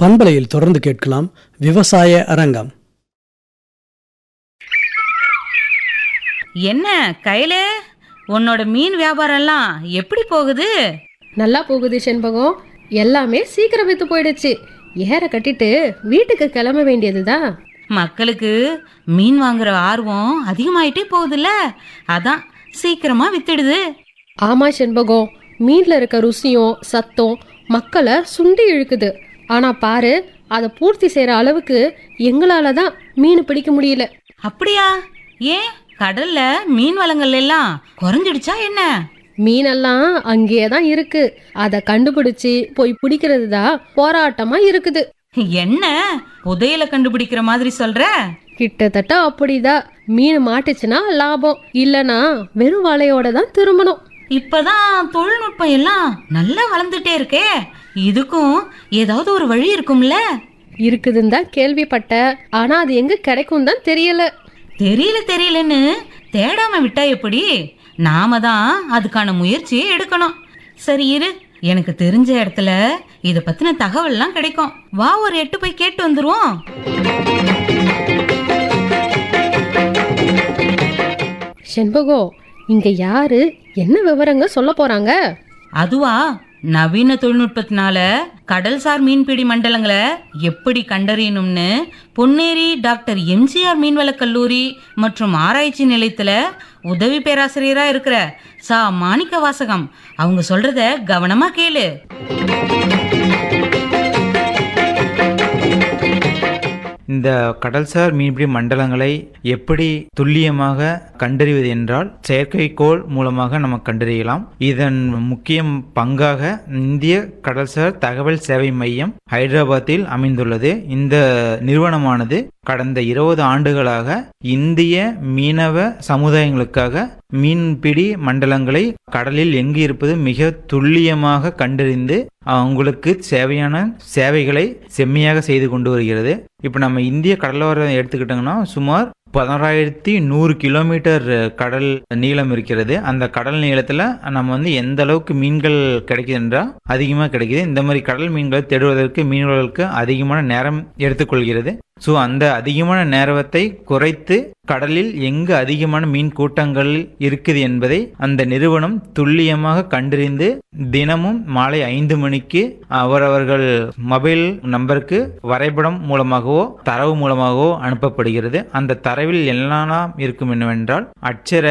பண்பலையில் தொடர்ந்து கேட்கலாம் விவசாய அரங்கம் என்ன கையில உன்னோட மீன் வியாபாரம்லாம் எப்படி போகுது நல்லா போகுது செண்பகம் எல்லாமே சீக்கிரம் வித்து போயிடுச்சு ஏற கட்டிட்டு வீட்டுக்கு கிளம்ப வேண்டியதுதான் மக்களுக்கு மீன் வாங்குற ஆர்வம் அதிகமாயிட்டே போகுதுல்ல அதான் சீக்கிரமா வித்துடுது ஆமா செண்பகம் மீன்ல இருக்க ருசியும் சத்தம் மக்களை சுண்டி இழுக்குது ஆனா பாரு அதை பூர்த்தி செய்யற அளவுக்கு எங்களால தான் மீன் பிடிக்க முடியல அப்படியா ஏன் கடல்ல மீன் வளங்கள் எல்லாம் குறைஞ்சிடுச்சா என்ன மீனெல்லாம் அங்கேயே தான் இருக்கு அதை கண்டுபிடிச்சு போய் பிடிக்கிறது தான் போராட்டமா இருக்குது என்ன புதையல கண்டுபிடிக்கிற மாதிரி சொல்ற கிட்டத்தட்ட அப்படிதான் மீன் மாட்டுச்சுன்னா லாபம் இல்லனா வெறும் வலையோட தான் திரும்பணும் இப்பதான் தொழில்நுட்பம் எல்லாம் நல்லா வளர்ந்துட்டே இருக்கே இதுக்கும் ஏதாவது ஒரு வழி இருக்கும்ல இருக்குதுன்னு தான் கேள்விப்பட்ட ஆனா அது எங்க கிடைக்கும் தான் தெரியல தெரியல தெரியலன்னு தேடாம விட்டா எப்படி நாம தான் அதுக்கான முயற்சியை எடுக்கணும் சரி இரு எனக்கு தெரிஞ்ச இடத்துல இத பத்தின தகவல்லாம் கிடைக்கும் வா ஒரு எட்டு போய் கேட்டு வந்துருவோம் செண்பகோ இங்க யாரு என்ன விவரங்க சொல்ல போறாங்க அதுவா நவீன தொழில்நுட்பத்தினால கடல்சார் மீன்பிடி மண்டலங்களை எப்படி கண்டறியணும்னு பொன்னேரி டாக்டர் எம்ஜிஆர் மீன்வள கல்லூரி மற்றும் ஆராய்ச்சி நிலையத்துல உதவி பேராசிரியரா இருக்கிற சா மாணிக்க வாசகம் அவங்க சொல்றத கவனமா கேளு இந்த கடல்சார் மீன்பிடி மண்டலங்களை எப்படி துல்லியமாக கண்டறிவது என்றால் செயற்கைக்கோள் மூலமாக நம்ம கண்டறியலாம் இதன் முக்கிய பங்காக இந்திய கடல்சார் தகவல் சேவை மையம் ஹைதராபாத்தில் அமைந்துள்ளது இந்த நிறுவனமானது கடந்த இருபது ஆண்டுகளாக இந்திய மீனவ சமுதாயங்களுக்காக மீன்பிடி மண்டலங்களை கடலில் எங்கு இருப்பது மிக துல்லியமாக கண்டறிந்து அவங்களுக்கு தேவையான சேவைகளை செம்மையாக செய்து கொண்டு வருகிறது இப்போ நம்ம இந்திய கடலோரம் எடுத்துக்கிட்டோங்கன்னா சுமார் பதினோராயிரத்தி நூறு கிலோமீட்டர் கடல் நீளம் இருக்கிறது அந்த கடல் நீளத்தில் நம்ம வந்து எந்த அளவுக்கு மீன்கள் கிடைக்குது என்றால் அதிகமாக கிடைக்குது இந்த மாதிரி கடல் மீன்களை தேடுவதற்கு மீனவர்களுக்கு அதிகமான நேரம் எடுத்துக்கொள்கிறது ஸோ அந்த அதிகமான நேரத்தை குறைத்து கடலில் எங்கு அதிகமான மீன் கூட்டங்கள் இருக்குது என்பதை அந்த நிறுவனம் துல்லியமாக கண்டறிந்து தினமும் மாலை ஐந்து மணிக்கு அவரவர்கள் மொபைல் நம்பருக்கு வரைபடம் மூலமாகவோ தரவு மூலமாகவோ அனுப்பப்படுகிறது அந்த தரவில் என்னெல்லாம் இருக்கும் என்னவென்றால் அட்சர